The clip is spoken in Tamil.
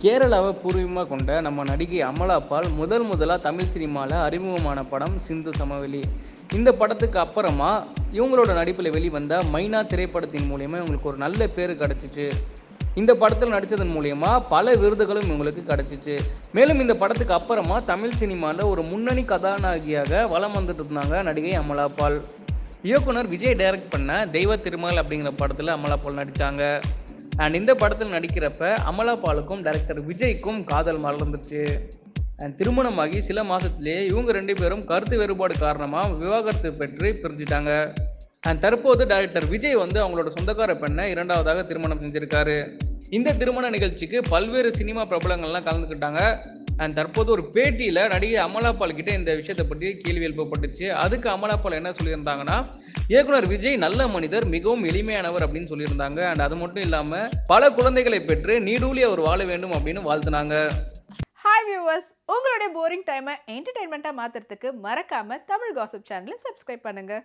கேரளாவை பூர்வீகமாக கொண்ட நம்ம நடிகை அமலா பால் முதல் முதலாக தமிழ் சினிமாவில் அறிமுகமான படம் சிந்து சமவெளி இந்த படத்துக்கு அப்புறமா இவங்களோட நடிப்பில் வெளிவந்த மைனா திரைப்படத்தின் மூலியமா இவங்களுக்கு ஒரு நல்ல பேர் கிடச்சிச்சு இந்த படத்தில் நடித்ததன் மூலியமா பல விருதுகளும் இவங்களுக்கு கிடச்சிச்சு மேலும் இந்த படத்துக்கு அப்புறமா தமிழ் சினிமாவில் ஒரு முன்னணி கதாநாயகியாக வலம் வந்துட்டு இருந்தாங்க நடிகை அமலா பால் இயக்குனர் விஜய் டைரக்ட் பண்ண தெய்வ திருமகள் அப்படிங்கிற படத்தில் அமலா பால் நடித்தாங்க அண்ட் இந்த படத்தில் நடிக்கிறப்ப அமலா பாலுக்கும் டைரக்டர் விஜய்க்கும் காதல் மலர்ந்துச்சு அண்ட் திருமணமாகி சில மாதத்திலேயே இவங்க ரெண்டு பேரும் கருத்து வேறுபாடு காரணமாக விவாகரத்து பெற்று பிரிஞ்சிட்டாங்க அண்ட் தற்போது டைரக்டர் விஜய் வந்து அவங்களோட சொந்தக்கார பெண்ணை இரண்டாவதாக திருமணம் செஞ்சிருக்காரு இந்த திருமண நிகழ்ச்சிக்கு பல்வேறு சினிமா பிரபலங்கள்லாம் கலந்துக்கிட்டாங்க அண்ட் தற்போது ஒரு பேட்டியில் நடிகை அமலாபால் கிட்ட இந்த விஷயத்தை பற்றி கேள்வி எழுப்பப்பட்டுச்சு அதுக்கு அமலாபால் என்ன சொல்லியிருந்தாங்கன்னா இயக்குனர் விஜய் நல்ல மனிதர் மிகவும் எளிமையானவர் அப்படின்னு சொல்லியிருந்தாங்க அண்ட் அது மட்டும் இல்லாமல் பல குழந்தைகளை பெற்று நீடூழி அவர் வாழ வேண்டும் அப்படின்னு வாழ்த்துனாங்க ஹாய் வியூவர்ஸ் உங்களுடைய போரிங் டைமை என்டர்டைன்மெண்ட்டாக மாற்றுறதுக்கு மறக்காமல் தமிழ் காசிப் சேனலை சப்ஸ்கிரைப் பண்ணுங்கள்